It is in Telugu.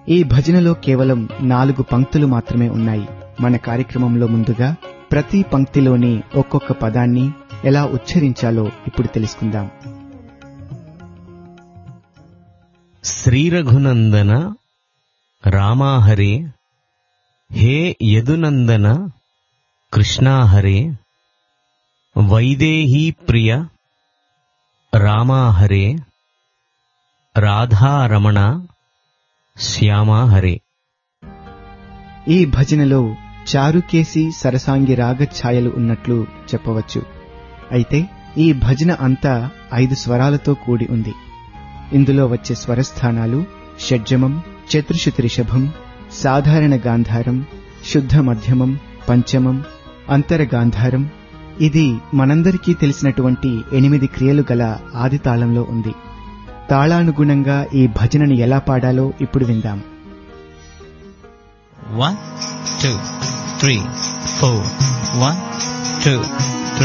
ఈ భజనలో కేవలం నాలుగు పంక్తులు మాత్రమే ఉన్నాయి మన కార్యక్రమంలో ముందుగా ప్రతి పంక్తిలోని ఒక్కొక్క పదాన్ని ఎలా ఉచ్చరించాలో ఇప్పుడు తెలుసుకుందాం శ్రీరఘునందన రామాహరే హే యదునందన కృష్ణాహరే వైదేహీ ప్రియ రామాహరే రాధారమణ శ్యామాహరే ఈ భజనలో చారుకేసి సరసాంగి రాగ ఛాయలు ఉన్నట్లు చెప్పవచ్చు అయితే ఈ భజన అంతా ఐదు స్వరాలతో కూడి ఉంది ఇందులో వచ్చే స్వరస్థానాలు షడ్జమం చతుర్శుతి రిషభం సాధారణ గాంధారం శుద్ధ మధ్యమం పంచమం అంతర గాంధారం ఇది మనందరికీ తెలిసినటువంటి ఎనిమిది క్రియలు గల ఆది తాళంలో ఉంది తాళానుగుణంగా ఈ భజనని ఎలా పాడాలో ఇప్పుడు విందాం One, two, three, four. One, two,